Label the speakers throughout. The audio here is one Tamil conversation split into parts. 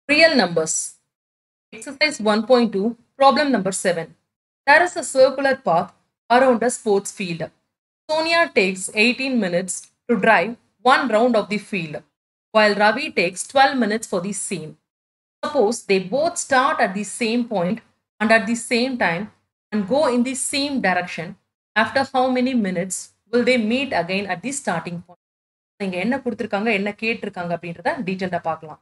Speaker 1: Real numbers. Exercise 1.2, problem number 7. There is a circular path around a sports field. Sonia takes 18 minutes to drive one round of the field, while Ravi takes 12 minutes for the same. Suppose they both start at the same point and at the same time and go in the same direction. After how many minutes will they meet again at the starting point? இங்க என்ன கொடுத்துருக்காங்க என்ன கேட்டிருக்காங்க அப்படின்றத டீட்டெயில்டாக பார்க்கலாம்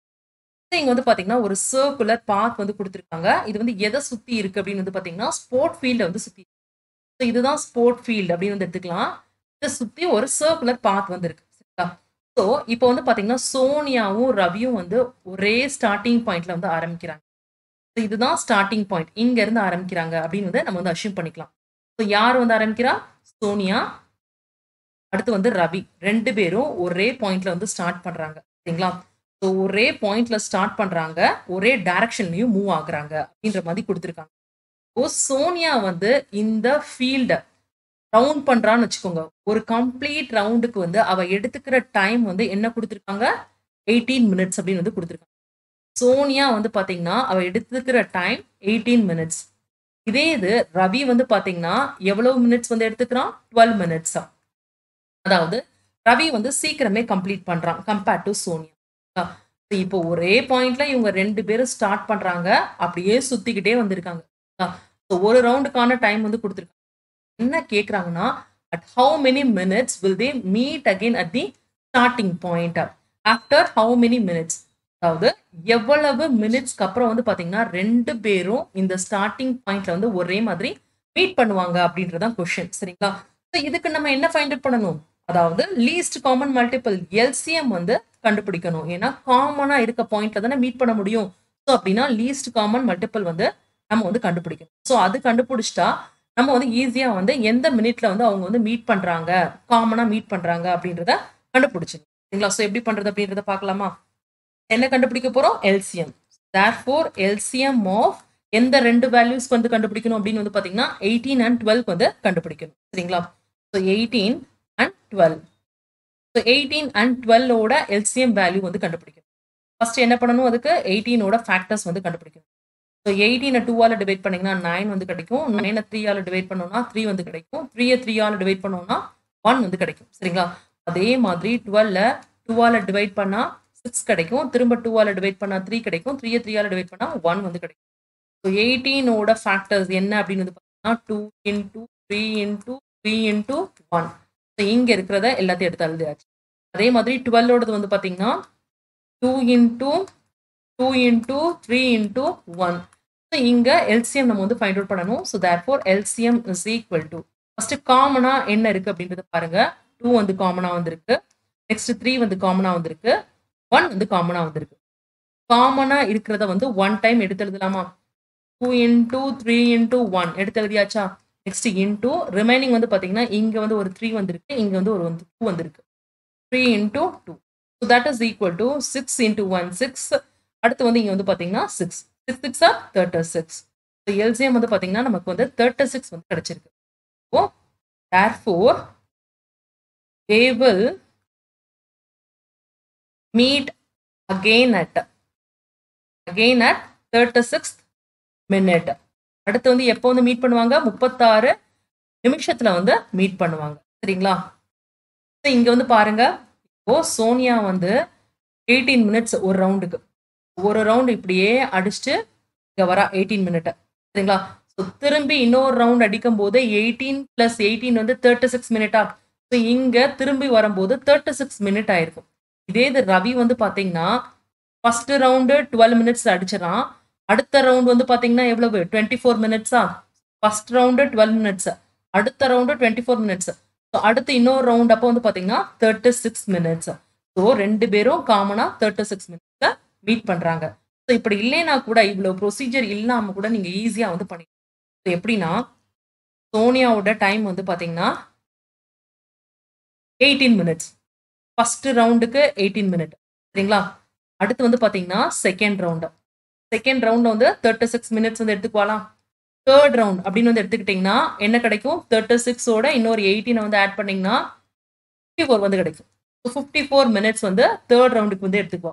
Speaker 1: இங்க வந்து பாத்தீங்கன்னா ஒரு சர்க்குலர் பாத் வந்து கொடுத்துருக்காங்க இது வந்து எதை சுத்தி இருக்கு அப்படின்னு வந்து பாத்தீங்கன்னா ஸ்போர்ட் ஃபீல்ட வந்து சுத்தி ஸோ இதுதான் ஸ்போர்ட் ஃபீல்டு அப்படின்னு வந்து எடுத்துக்கலாம் இதை சுத்தி ஒரு சர்க்குலர் பாத் வந்து இருக்கு சரிங்களா ஸோ இப்போ வந்து பாத்தீங்கன்னா சோனியாவும் ரவியும் வந்து ஒரே ஸ்டார்டிங் பாயிண்ட்ல வந்து ஆரம்பிக்கிறாங்க ஸோ இதுதான் ஸ்டார்டிங் பாயிண்ட் இங்க இருந்து ஆரம்பிக்கிறாங்க அப்படின்னு வந்து நம்ம வந்து அஷ்யூம் பண்ணிக்கலாம் ஸோ யார் வந்து ஆரம்பிக்கிறா சோனியா அடுத்து வந்து ரவி ரெண்டு பேரும் ஒரே பாயிண்ட்ல வந்து ஸ்டார்ட் பண்றாங்க சரிங்களா ஸோ ஒரே பாயிண்ட்ல ஸ்டார்ட் பண்றாங்க ஒரே டைரக்ஷன்லயும் மூவ் ஆகுறாங்க அப்படின்ற மாதிரி கொடுத்துருக்காங்க ஓ சோனியா வந்து இந்த ஃபீல்ட ரவுண்ட் பண்றான்னு வச்சுக்கோங்க ஒரு கம்ப்ளீட் ரவுண்டுக்கு வந்து அவ எடுத்துக்கிற டைம் வந்து என்ன கொடுத்துருக்காங்க எயிட்டீன் மினிட்ஸ் அப்படின்னு வந்து கொடுத்துருக்காங்க சோனியா வந்து பாத்தீங்கன்னா அவ எடுத்துக்கிற டைம் எயிட்டீன் மினிட்ஸ் இதே இது ரவி வந்து பாத்தீங்கன்னா எவ்வளவு மினிட்ஸ் வந்து எடுத்துக்கிறான் டுவெல் மினிட்ஸா அதாவது ரவி வந்து சீக்கிரமே கம்ப்ளீட் பண்றான் கம்பேர்ட் டு சோனியா இப்போ ஒரே பாயிண்ட்ல இவங்க ரெண்டு பேரும் ஸ்டார்ட் பண்றாங்க அப்படியே சுத்திக்கிட்டே வந்திருக்காங்க ஒரு ரவுண்டுக்கான டைம் வந்து கொடுத்துருக்காங்க என்ன கேக்குறாங்கன்னா at how many minutes will they meet again at the starting point after how many minutes அதாவது எவ்வளவு மினிட்ஸ்க்கு அப்புறம் வந்து பாத்தீங்கன்னா ரெண்டு பேரும் இந்த ஸ்டார்டிங் பாயிண்ட்ல வந்து ஒரே மாதிரி மீட் பண்ணுவாங்க அப்படின்றதான் கொஸ்டின் சரிங்களா ஸோ இதுக்கு நம்ம என்ன ஃபைண்ட் அவுட் பண்ணணும் அதாவது லீஸ்ட் காமன் மல்டிபிள் எல்சிஎம் வந்து கண்டுபிடிக்கணும் ஏன்னா காமனா இருக்க பாயிண்ட்ல தானே மீட் பண்ண முடியும் ஸோ அப்படின்னா லீஸ்ட் காமன் மல்டிபிள் வந்து நம்ம வந்து கண்டுபிடிக்கணும் ஸோ அது கண்டுபிடிச்சிட்டா நம்ம வந்து ஈஸியா வந்து எந்த மினிட்ல வந்து அவங்க வந்து மீட் பண்றாங்க காமனா மீட் பண்றாங்க அப்படின்றத கண்டுபிடிச்சிடும் சரிங்களா ஸோ எப்படி பண்றது அப்படின்றத பார்க்கலாமா என்ன கண்டுபிடிக்க போறோம் எல்சிஎம் தேர்ஃபோர் எல்சிஎம் ஆஃப் எந்த ரெண்டு வேல்யூஸ் வந்து கண்டுபிடிக்கணும் அப்படின்னு வந்து பாத்தீங்கன்னா எயிட்டீன் அண்ட் டுவெல் வந்து கண்டுபிடிக்கணும் சரிங்களா so eighteen and twelve so eighteen and டுவெல்லோட எல்சிஎம் வேல்யூ வந்து கண்டுபிடிக்கணும் ஃபர்ஸ்ட் என்ன பண்ணணும் அதுக்கு எயிட்டீனோட ஃபேக்டர்ஸ் வந்து கண்டுபிடிக்கணும் ஸோ எயிட்டீனை டூவால் டிவைட் பண்ணிங்கன்னா நைன் வந்து கிடைக்கும் நைனை த்ரீயால் டிவைட் பண்ணோம்னா த்ரீ வந்து கிடைக்கும் த்ரீயை த்ரீயால் டிவைட் பண்ணோம்னா ஒன் வந்து கிடைக்கும் சரிங்களா அதே மாதிரி டுவெல்ல டூவால் டிவைட் பண்ணால் சிக்ஸ் கிடைக்கும் திரும்ப டூவால் டிவைட் பண்ணால் த்ரீ கிடைக்கும் த்ரீயை த்ரீயால் டிவைட் பண்ணால் ஒன் வந்து கிடைக்கும் ஸோ எயிட்டீனோட ஃபேக்டர்ஸ் என்ன அப்படின்னு வந்து பார்த்தீங்கன்னா two into three into three into one so இங்கே இருக்கிறத எல்லாத்தையும் எடுத்து எழுதியாச்சு அதே மாதிரி டுவெல்லோடது வந்து பார்த்தீங்கன்னா two into two into three into one so இங்கே எல்சிஎம் நம்ம வந்து ஃபைண்ட் அவுட் பண்ணணும் so therefore LCM is equal to first காமனாக என்ன இருக்குது அப்படின்றத பாருங்க டூ வந்து காமனாக வந்திருக்கு நெக்ஸ்ட் த்ரீ வந்து காமனாக வந்திருக்கு ஒன் வந்து காமனாக வந்திருக்கு காமனாக இருக்கிறத வந்து ஒன் டைம் எடுத்து எழுதலாமா two into three into one எடுத்து எழுதியாச்சா நெக்ஸ்ட் இன்டூ ரிமைனிங் வந்து பார்த்தீங்கன்னா இங்கே வந்து ஒரு த்ரீ வந்திருக்கு இங்கே வந்து ஒரு வந்து டூ வந்திருக்கு three into two so that is equal to six into one six அடுத்து வந்து இங்கே வந்து பார்த்தீங்கன்னா six six six are thirty six so LCM வந்து பார்த்தீங்கன்னா நமக்கு வந்து தேர்ட்டி சிக்ஸ் வந்து கிடைச்சிருக்கு oh therefore they will meet again at again at thirty six minute அடுத்து வந்து எப்போ வந்து மீட் பண்ணுவாங்க முப்பத்தாறு நிமிஷத்துல வந்து மீட் பண்ணுவாங்க சரிங்களா இங்க வந்து பாருங்க இப்போ சோனியா வந்து எயிட்டீன் மினிட்ஸ் ஒரு ரவுண்டுக்கு ஒரு ரவுண்ட் இப்படியே அடிச்சுட்டு இங்க வரா எயிட்டீன் மினிட் சரிங்களா ஸோ திரும்பி இன்னொரு ரவுண்ட் அடிக்கும் போது எயிட்டீன் பிளஸ் எயிட்டீன் வந்து தேர்ட்டி சிக்ஸ் மினிட்டா ஸோ இங்க திரும்பி வரும்போது தேர்ட்டி சிக்ஸ் மினிட் ஆயிருக்கும் இதே இது ரவி வந்து பாத்தீங்கன்னா ஃபர்ஸ்ட் ரவுண்டு டுவெல் மினிட்ஸ் அடிச்சிடறான் அடுத்த ரவுண்ட் வந்து பாத்தீங்கன்னா எவ்வளவு டுவெண்ட்டி ஃபோர் மினிட்ஸா ஃபர்ஸ்ட் ரவுண்டு டுவெல் மினிட்ஸ் அடுத்த round twenty four minutes so அடுத்து இன்னொரு ரவுண்ட் அப்போ வந்து பாத்தீங்கன்னா தேர்ட்டி சிக்ஸ் மினிட்ஸ் ஸோ ரெண்டு பேரும் காமனா தேர்ட்டி சிக்ஸ் மினிட்ஸ்ல மீட் பண்றாங்க ஸோ இப்படி இல்லைன்னா கூட இவ்வளவு ப்ரொசீஜர் இல்லாம கூட நீங்க ஈஸியா வந்து பண்ணிக்கலாம் ஸோ எப்படின்னா சோனியாவோட டைம் வந்து பாத்தீங்கன்னா எயிட்டீன் மினிட்ஸ் ஃபர்ஸ்ட் ரவுண்டுக்கு எயிட்டீன் மினிட் சரிங்களா அடுத்து வந்து பாத்தீங்கன்னா செகண்ட் ரவுண்டு செகண்ட் ரவுண்ட் வந்து தேர்ட்டி சிக்ஸ் மினிட்ஸ் வந்து எடுத்துக்குவாலாம் தேர்ட் ரவுண்ட் அப்படின்னு வந்து எடுத்துக்கிட்டிங்கன்னா என்ன கிடைக்கும் தேர்ட்டி சிக்ஸோட இன்னொரு எயிட்டீனை வந்து ஆட் பண்ணிங்கன்னா ஃபிஃப்டி ஃபோர் வந்து கிடைக்கும் ஸோ ஃபிஃப்டி ஃபோர் மினிட்ஸ் வந்து தேர்ட் ரவுண்டுக்கு வந்து எடுத்துக்குவோம்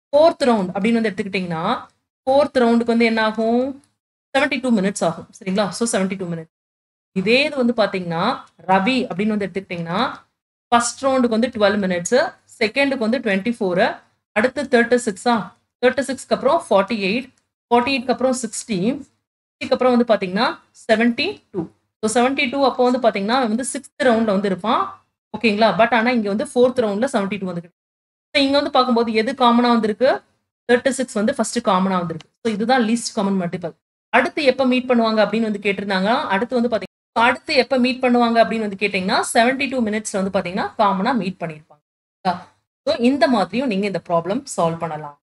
Speaker 1: ஃபோர்த் ரவுண்ட் அப்படின்னு வந்து எடுத்துக்கிட்டிங்கன்னா ஃபோர்த் ரவுண்டுக்கு வந்து என்ன ஆகும் செவன்டி டூ மினிட்ஸ் ஆகும் சரிங்களா ஸோ செவன்டி டூ மினிட்ஸ் இதே இது வந்து பார்த்தீங்கன்னா ரவி அப்படின்னு வந்து எடுத்துக்கிட்டிங்கன்னா ஃபர்ஸ்ட் ரவுண்டுக்கு வந்து டுவெல் மினிட்ஸு செகண்டுக்கு வந்து டுவெண்ட்டி ஃபோரு அடுத்து தேர்ட்டி சிக்ஸா தேர்ட்டி சிக்ஸ்க்கு அப்புறம் ஃபார்ட்டி எயிட் ஃபார்ட்டி எயிட்க்கு அப்புறம் சிக்ஸ்டி அப்புறம் வந்து பார்த்தீங்கன்னா seventy two so seventy two அப்போ வந்து பார்த்தீங்கன்னா அவன் வந்து சிக்ஸ்த் ரவுண்டில் வந்து இருப்பான் ஓகேங்களா பட் ஆனால் இங்கே வந்து ஃபோர்த் ரவுண்டில் செவன்ட்டி டூ வந்து ஸோ இங்கே வந்து பார்க்கும்போது எது காமனாக வந்திருக்கு தேர்ட்டி சிக்ஸ் வந்து ஃபர்ஸ்ட் காமனாக வந்திருக்கு ஸோ இதுதான் லீஸ்ட் காமன் மல்டிபிள் அடுத்து எப்போ மீட் பண்ணுவாங்க அப்படின்னு வந்து கேட்டிருந்தாங்க அடுத்து வந்து பார்த்தீங்கன்னா அடுத்து எப்போ மீட் பண்ணுவாங்க அப்படின்னு வந்து கேட்டிங்கன்னா செவன்ட்டி டூ மினிட்ஸ் வந்து பார்த்தீங்கன்னா காமனாக மீட் பண்ணியிருப்பாங்க ஸோ இந்த மாதிரியும் நீங்கள் இந்த ப்ராப்ளம் சால்வ் பண்ணலாம்